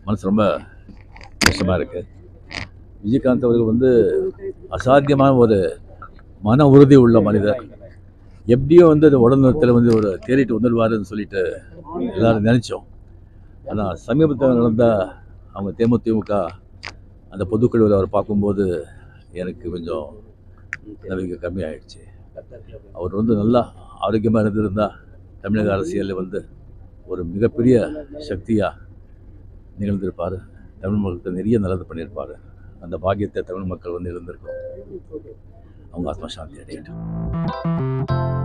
மனசு ரொம்ப கஷ்டமாக இருக்குது விஜயகாந்த் அவர்கள் வந்து அசாத்தியமான ஒரு மன உறுதி உள்ள மனிதர் எப்படியோ வந்து அந்த உடல்நலத்தில் வந்து ஒரு தேறிட்டு வந்துடுவாருன்னு சொல்லிட்டு எல்லாரும் நினச்சோம் ஆனால் சமீபத்தில் நடந்த அவங்க தேமுதிமுக அந்த பொதுக்குழுவில் அவர் பார்க்கும்போது எனக்கு கொஞ்சம் நம்பிக்கை கம்மியாயிடுச்சு அவர் வந்து நல்லா ஆரோக்கியமாக இருந்திருந்தால் தமிழக அரசியலில் வந்து ஒரு மிகப்பெரிய சக்தியாக நிகழ்ந்திருப்பார் தமிழ் மக்களுக்கு நிறைய நல்லது பண்ணியிருப்பார் அந்த பாக்கியத்தை தமிழ் மக்கள் வந்து இருந்திருக்கும் அவங்க ஆத்மா சாந்தி அடையட்டும்